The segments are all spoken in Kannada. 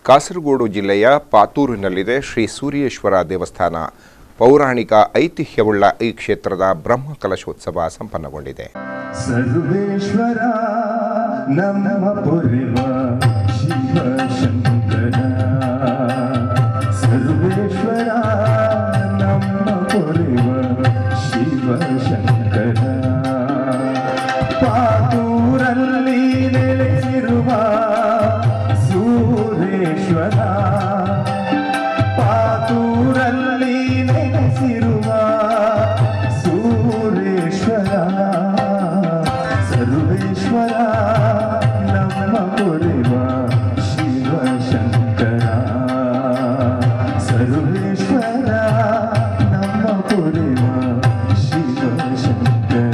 ಕಾಸರಗೋಡು ಜಿಲ್ಲೆಯ ಪಾತೂರಿನಲ್ಲಿದೆ ಶ್ರೀ ಸೂರ್ಯೇಶ್ವರ ದೇವಸ್ಥಾನ ಪೌರಾಣಿಕ ಐತಿಹ್ಯವುಳ್ಳ ಈ ಕ್ಷೇತ್ರದ ಬ್ರಹ್ಮ ಕಲಶೋತ್ಸವ ಸಂಪನ್ನಗೊಂಡಿದೆ ಸರ್ವೇಶ್ವರ ನಮ್ಮ ಪೊರೆವ ಶಿವ ಶಂಕರ ಸರ್ವೇಶ್ವರ ನಮ್ಮ ಪೊರೆವ ಶಿವ ಶಂಕರ ಪಾತೂರಲ್ಲಿ ನೆಲೆಸಿರುವ ಸೂರೇಶ್ವರ ಪಾತೂರಲ್ಲಿ ನೆಲೆಸಿರುವ ಸೂರೇಶ್ವರ ಸರ್ವೇಶ್ವರ ನಮ್ಮ ಪೊರೆವ ಶಿವ ಶಂಕರ ಸರ್ವೇಶ್ವರ ನಮ್ಮ ಪೊರೆವ ಶಿವ ಶಂಕರ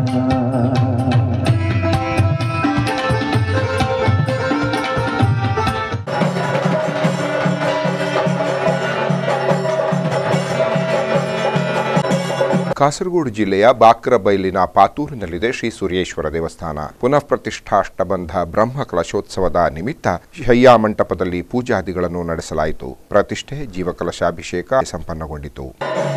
ಕಾಸರಗೋಡು ಜಿಲ್ಲೆಯ ಬಾಕ್ರಬೈಲಿನ ಪಾತೂರಿನಲ್ಲಿದೆ ಶ್ರೀ ಸೂರ್ಯೇಶ್ವರ ದೇವಸ್ಥಾನ ಪುನಃ ಪ್ರತಿಷ್ಠಾಷ್ಟಬಂಧ ಬ್ರಹ್ಮ ಕಲಶೋತ್ಸವದ ನಿಮಿತ್ತ ಶಯ್ಯಾ ಮಂಟಪದಲ್ಲಿ ಪೂಜಾದಿಗಳನ್ನು ನಡೆಸಲಾಯಿತು ಪ್ರತಿಷ್ಠೆ ಜೀವಕಲಶಾಭಿಷೇಕ ಸಂಪನ್ನಗೊಂಡಿತು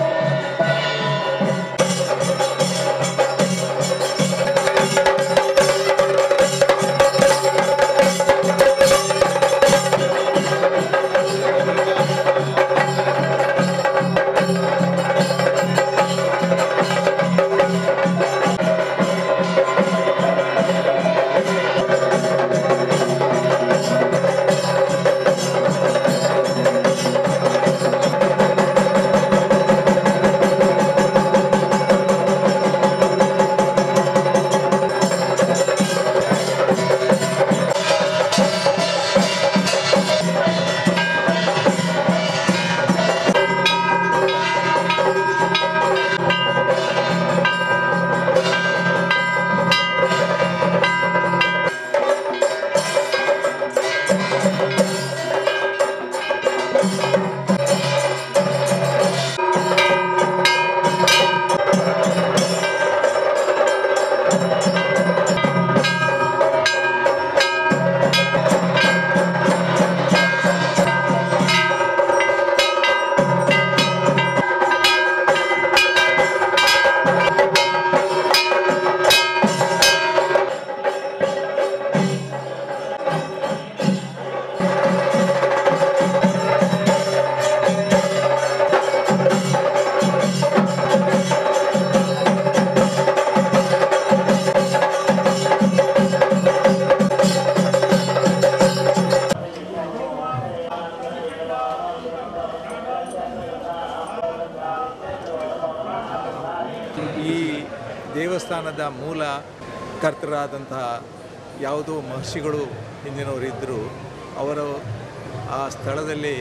ಈ ದೇವಸ್ಥಾನದ ಮೂಲ ಕರ್ತರಾದಂತಹ ಯಾವುದೋ ಮಹರ್ಷಿಗಳು ಹಿಂದಿನವರಿದ್ದರು ಅವರು ಆ ಸ್ಥಳದಲ್ಲಿ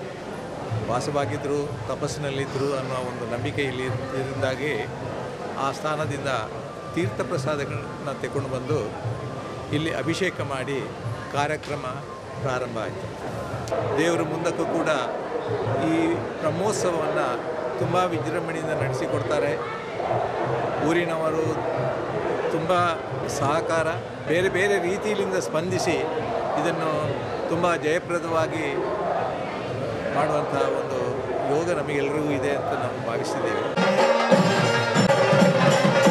ವಾಸವಾಗಿದ್ದರು ತಪಸ್ಸಿನಲ್ಲಿದ್ದರು ಅನ್ನೋ ಒಂದು ನಂಬಿಕೆ ಇಲ್ಲಿ ಇದ್ದರಿಂದಾಗಿ ಆ ಸ್ಥಾನದಿಂದ ತೀರ್ಥ ಪ್ರಸಾದಗಳನ್ನ ತೆಕೊಂಡು ಬಂದು ಇಲ್ಲಿ ಅಭಿಷೇಕ ಮಾಡಿ ಕಾರ್ಯಕ್ರಮ ಪ್ರಾರಂಭ ಆಯಿತು ದೇವರ ಮುಂದಕ್ಕೂ ಕೂಡ ಈ ಬ್ರಹ್ಮೋತ್ಸವವನ್ನು ತುಂಬ ವಿಜೃಂಭಣೆಯಿಂದ ನಡೆಸಿಕೊಡ್ತಾರೆ ಊರಿನವರು ತುಂಬ ಸಹಕಾರ ಬೇರೆ ಬೇರೆ ರೀತಿಯಿಂದ ಸ್ಪಂದಿಸಿ ಇದನ್ನು ತುಂಬ ಜಯಪ್ರದವಾಗಿ ಮಾಡುವಂಥ ಒಂದು ಯೋಗ ನಮಗೆಲ್ಲರಿಗೂ ಇದೆ ಅಂತ ನಾವು ಭಾವಿಸಿದ್ದೇವೆ